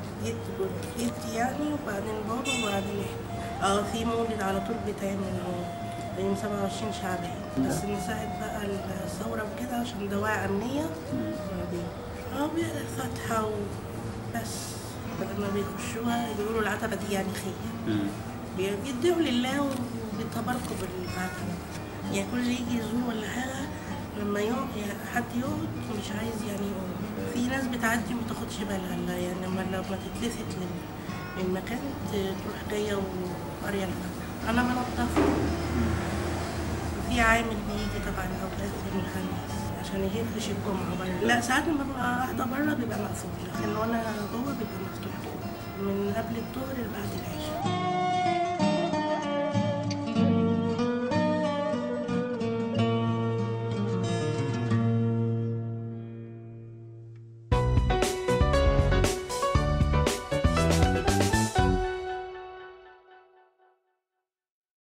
جد جدي يعني وبعدين بابا وبعدين احنا اه في مولد على طول بيتعمل يوم 27 شعبان بس من ساعة بقى الثورة وكده عشان دواعي أمنية اه بيقرا الفاتحة وبس لما بيخشوها يقولوا العتبة دي يعني خير بيدعوا لله وبيتباركوا بالعتبة يعني كل اللي يجي يزور ولا حاجة لما يقعد يعني حد يقعد مش عايز يعني يقعد في ناس بتعدي وما تاخدش بالها لا يعني لما لما تتلفت لل- للمكان تروح جاية وقارية الفاتحة أنا بنضفه في عامل بيجي طبعا اوقات المهندس عشان يجي يفرش الجمعه بره لا ساعات لما ببقى قاعده بره بيبقى مقفول لكن وانا جوه بيبقى مفتوح من قبل الظهر لبعد العشاء